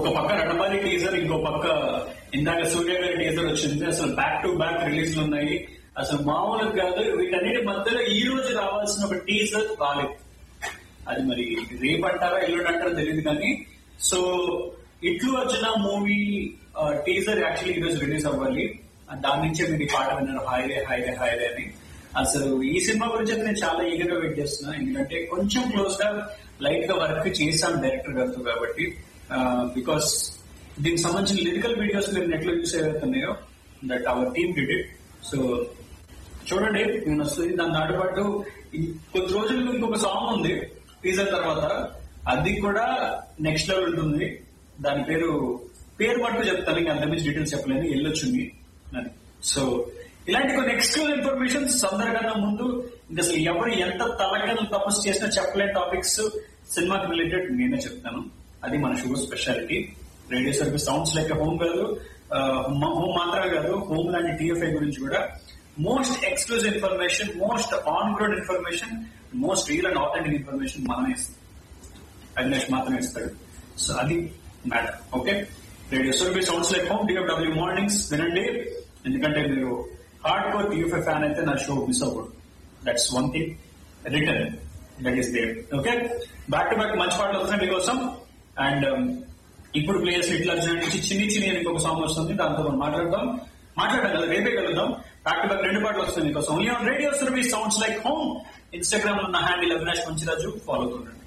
ఒక పక్క రణబాలి టీజర్ ఇంకో పక్క ఇందాక సూర్య గారి టీజర్ వచ్చింది అసలు బ్యాక్ టు బ్యాక్ రిలీజ్లు ఉన్నాయి అసలు మామూలుగా కాదు వీటన్నిటి మధ్యలో ఈ రోజు రావాల్సిన ఒక టీజర్ రాలేదు అది మరి రేపు అంటారా ఎల్లుండి అంటారా తెలియదు కానీ సో ఇట్లు వచ్చిన మూవీ టీజర్ యాక్చువల్లీ ఈరోజు రిలీజ్ అవ్వాలి దాని నుంచే మీరు ఈ పాట విన్నారు హాయిరే హాయిరే హాయిరే అని అసలు ఈ సినిమా గురించి అయితే నేను చాలా ఈగర్ గా వెయిట్ చేస్తున్నా ఎందుకంటే కొంచెం క్లోజ్ గా లైట్ గా వర్క్ చేశాను డైరెక్టర్ గారితో కాబట్టి బికాస్ దీనికి సంబంధించిన లిరికల్ వీడియోస్ మీరు నెట్ లో చూస్ ఏవైతున్నాయో that our team did it so చూడండి నేను వస్తుంది దాని దాంతో పాటు ఈ- కొద్ది రోజులు ఇంకొక సాంగ్ ఉంది టీజర్ తర్వాత అది కూడా నెక్స్ట్ లెవెల్ ఉంటుంది దాని పేరు పేరు మట్టు చెప్తాను ఇంకా అంతమించి డీటెయిల్స్ చెప్పలేను వెళ్ళొచ్చుంది అని సో ఇలాంటి కొన్ని ఎక్స్క్లూజివ్ ఇన్ఫర్మేషన్ అందరికన్నా ముందు ఇంకా అసలు ఎవరు ఎంత తలకలు తపస్సు చేసినా చెప్పలేని టాపిక్స్ సినిమాకి రిలేటెడ్ నేనే చెప్తాను అది మన show speciality radio service sounds like home కాదు హోమ్ మాత్రమే కాదు హోమ్ లాంటి టీఎఫ్ఐ గురించి కూడా most exclusive information most on ground information most real and authentic information మనమే ఇస్తాం అవినాష్ మాత్రమే ఇస్తాడు సో అది matter okay radio service sounds like home TFW mornings వినండి ఎందుకంటే మీరు హార్డ్ కోర్ టీఎఫ్ఐ ఫ్యాన్ అయితే నా షో మిస్ అవ్వకూడదు that's one thing return that is there okay back to back మంచి పాటలు వస్తున్నాయి మీకోసం అండ్ ఇప్పుడు ప్లేయర్స్ ఇట్లా నుంచి చిన్ని చిన్ని అని ఇంకొక సాంగ్ వస్తుంది దాంతో మనం మాట్లాడదాం మాట్లాడడం కదా రేపే కలుద్దాం బ్యాక్ టు బ్యాక్ రెండు పాటలు వస్తుంది మీకోసం only on radio service sounds like home Instagram లో ఉన్న హ్యాండిల్ అవినాష్ మంచిరాజు ఫాలో అవుతుండండి